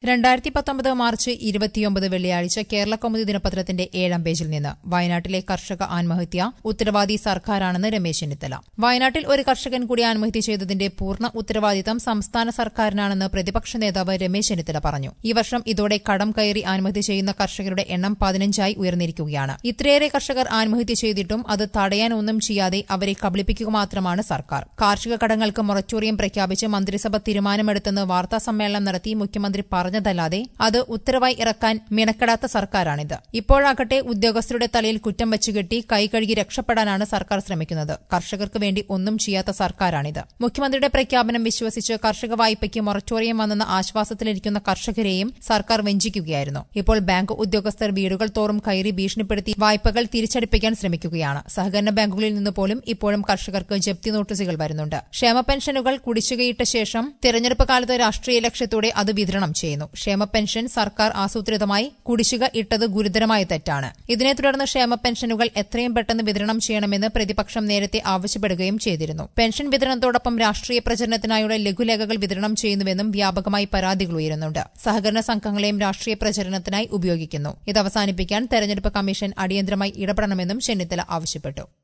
രണ്ടായിരത്തി പത്തൊമ്പത് മാർച്ച് ഇരുപത്തിയൊമ്പത് വെള്ളിയാഴ്ച കേരള കൗമുദി ദിനപത്രത്തിന്റെ ഏഴാം പേജിൽ നിന്ന് വയനാട്ടിലെ കർഷക ആത്മഹത്യ ഉത്തരവാദി സർക്കാരാണെന്ന് രമേശ് ചെന്നിത്തല വയനാട്ടിൽ ഒരു കർഷകൻ കൂടി ആത്മഹത്യ ചെയ്തതിന്റെ പൂർണ്ണ ഉത്തരവാദിത്തം സംസ്ഥാന സർക്കാരിനാണെന്ന് പ്രതിപക്ഷ നേതാവ് രമേശ് ചെന്നിത്തല പറഞ്ഞു ഈ വർഷം ഇതോടെ കടം കയറി ആത്മഹത്യ ചെയ്യുന്ന കർഷകരുടെ എണ്ണം പതിനഞ്ചായി ഉയർന്നിരിക്കുകയാണ് ഇത്രയേറെ കർഷകർ ആത്മഹത്യ ചെയ്തിട്ടും അത് തടയാൻ ഒന്നും ചെയ്യാതെ അവരെ കബളിപ്പിക്കുക മാത്രമാണ് സർക്കാർ കാർഷിക കടങ്ങൾക്ക് മൊറട്ടോറിയം പ്രഖ്യാപിച്ച് മന്ത്രിസഭ തീരുമാനമെടുത്തെന്ന് വാർത്താ സമ്മേളനം നടത്തി മുഖ്യമന്ത്രി പറഞ്ഞതല്ലാതെ അത് ഉത്തരവായി ഇറക്കാൻ മിണക്കെടാത്ത സർക്കാരാണിത് ഇപ്പോഴാകട്ടെ ഉദ്യോഗസ്ഥരുടെ തലയിൽ കുറ്റം വെച്ചുകെട്ടി കൈകഴുകി രക്ഷപ്പെടാനാണ് സർക്കാർ ശ്രമിക്കുന്നത് കർഷകർക്ക് വേണ്ടി ഒന്നും ചെയ്യാത്ത സർക്കാരാണിത് മുഖ്യമന്ത്രിയുടെ പ്രഖ്യാപനം വിശ്വസിച്ച് കർഷക വായ്പയ്ക്ക് മൊറട്ടോറിയം വന്നെന്ന ആശ്വാസത്തിലിരിക്കുന്ന കർഷകരെയും സർക്കാർ വെഞ്ചിക്കുകയായിരുന്നു ഇപ്പോൾ ബാങ്ക് ഉദ്യോഗസ്ഥർ വീടുകൾ തോറും കയറി ഭീഷണിപ്പെടുത്തി വായ്പകൾ തിരിച്ചടിപ്പിക്കാൻ ശ്രമിക്കുകയാണ് സഹകരണ ബാങ്കുകളിൽ നിന്ന് പോലും ഇപ്പോഴും കർഷകർക്ക് ജപ്തി നോട്ടീസുകൾ വരുന്നുണ്ട് ക്ഷേമ പെൻഷനുകൾ കുടിശ്ശികയിട്ട ശേഷം തെരഞ്ഞെടുപ്പ് കാലത്ത് രാഷ്ട്രീയ ലക്ഷ്യത്തോടെ അത് വിതരണം ചെയ്യുന്നു ക്ഷേമ പെൻഷൻ സർക്കാർ ആസൂത്രിതമായി കുടിശ്ശിക ഇട്ടത് ഗുരുതരമായ തെറ്റാണ് ഇതിനെ തുടർന്ന് ക്ഷേമ പെൻഷനുകൾ എത്രയും പെട്ടെന്ന് വിതരണം ചെയ്യണമെന്ന് പ്രതിപക്ഷം നേരത്തെ ആവശ്യപ്പെടുകയും ചെയ്തിരുന്നു പെൻഷൻ വിതരണത്തോടൊപ്പം രാഷ്ട്രീയ പ്രചരണത്തിനായുള്ള ലഘുലേഖകൾ വിതരണം ചെയ്യുന്നുവെന്നും വ്യാപകമായി പരാതികൾ ഉയരുന്നുണ്ട് സഹകരണ സംഘങ്ങളെയും രാഷ്ട്രീയ പ്രചരണത്തിനായി ഉപയോഗിക്കുന്നു ഇത് അവസാനിപ്പിക്കാൻ തെരഞ്ഞെടുപ്പ് കമ്മീഷൻ അടിയന്തരമായി ഇടപെടണമെന്നും ചെന്നിത്തല ആവശ്യപ്പെട്ടു